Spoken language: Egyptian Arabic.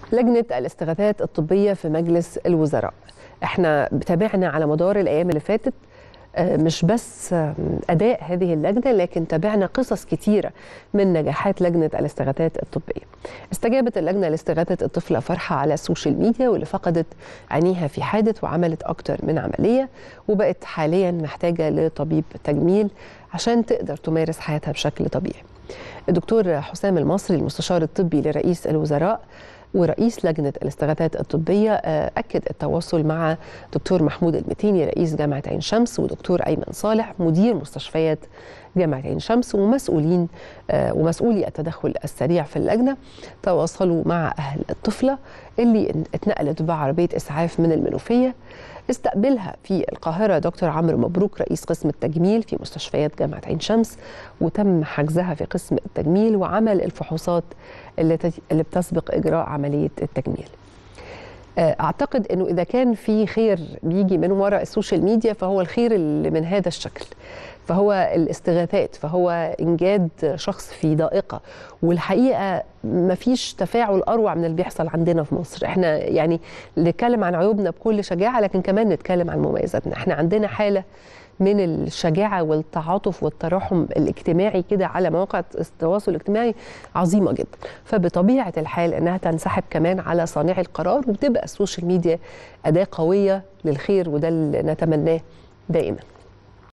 لجنة الاستغاثات الطبية في مجلس الوزراء احنا تابعنا على مدار الأيام اللي فاتت آه، مش بس آه، أداء هذه اللجنة لكن تابعنا قصص كتيرة من نجاحات لجنة الاستغاثات الطبية استجابت اللجنة لاستغاثة الطفلة فرحة على السوشيال ميديا واللي فقدت عينيها في حادث وعملت أكتر من عملية وبقت حاليا محتاجة لطبيب تجميل عشان تقدر تمارس حياتها بشكل طبيعي الدكتور حسام المصري المستشار الطبي لرئيس الوزراء ورئيس لجنة الاستغاثات الطبية آه، أكد التواصل مع دكتور محمود المتيني رئيس جامعة عين شمس ودكتور أيمن صالح مدير مستشفيات جامعة عين شمس ومسؤولين آه، ومسؤولي التدخل السريع في اللجنة تواصلوا مع أهل الطفلة اللي اتنقلت بعربية إسعاف من المنوفية استقبلها في القاهرة دكتور عمرو مبروك رئيس قسم التجميل في مستشفيات جامعة عين شمس وتم حجزها في قسم التجميل وعمل الفحوصات اللي تت- اللي بتسبق إجراء عملية التجميل آه، اعتقد انه اذا كان في خير بيجي من وراء السوشيال ميديا فهو الخير اللي من هذا الشكل فهو الاستغاثات فهو انجاد شخص في ضائقه والحقيقه مفيش تفاعل اروع من اللي بيحصل عندنا في مصر احنا يعني نتكلم عن عيوبنا بكل شجاعه لكن كمان نتكلم عن مميزاتنا احنا عندنا حاله من الشجاعه والتعاطف والتراحم الاجتماعي كده على مواقع التواصل الاجتماعي عظيمه جدا فبطبيعه الحال انها تنسحب كمان على صانعي القرار وبتبقى السوشيال ميديا اداه قويه للخير وده اللي نتمناه دائما